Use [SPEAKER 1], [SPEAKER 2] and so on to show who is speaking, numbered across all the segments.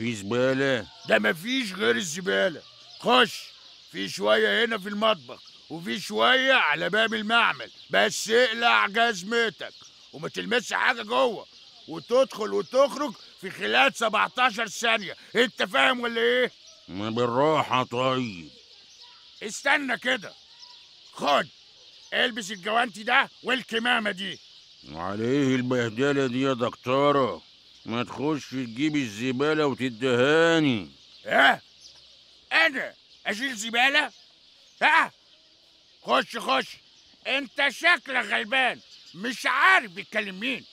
[SPEAKER 1] في زبالة
[SPEAKER 2] ده مفيش غير الزبالة خش في شوية هنا في المطبخ وفي شوية على باب المعمل بس اقلع جزمتك وما تلمسش حاجة جوه وتدخل وتخرج في خلال 17 ثانية انت فاهم ولا ايه؟
[SPEAKER 1] ما بالراحة طيب
[SPEAKER 2] استنى كده خد البس الجوانتي ده والكمامة دي
[SPEAKER 1] عليه البهدلة دي يا دكتورة ما تخش تجيب الزبالة وتدهاني
[SPEAKER 2] ها انا اشيل زبالة ها خش خش انت شكلك غلبان مش عارف بيتكلم مين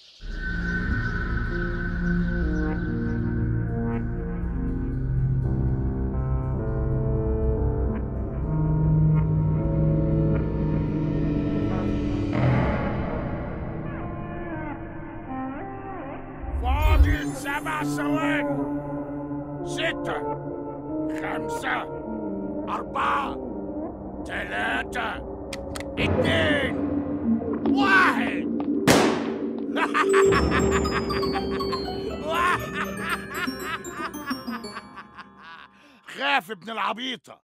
[SPEAKER 2] فاضل سبع ثواني ستة خمسة أربعة ثلاثة اتنين واحد خاف ابن العبيطة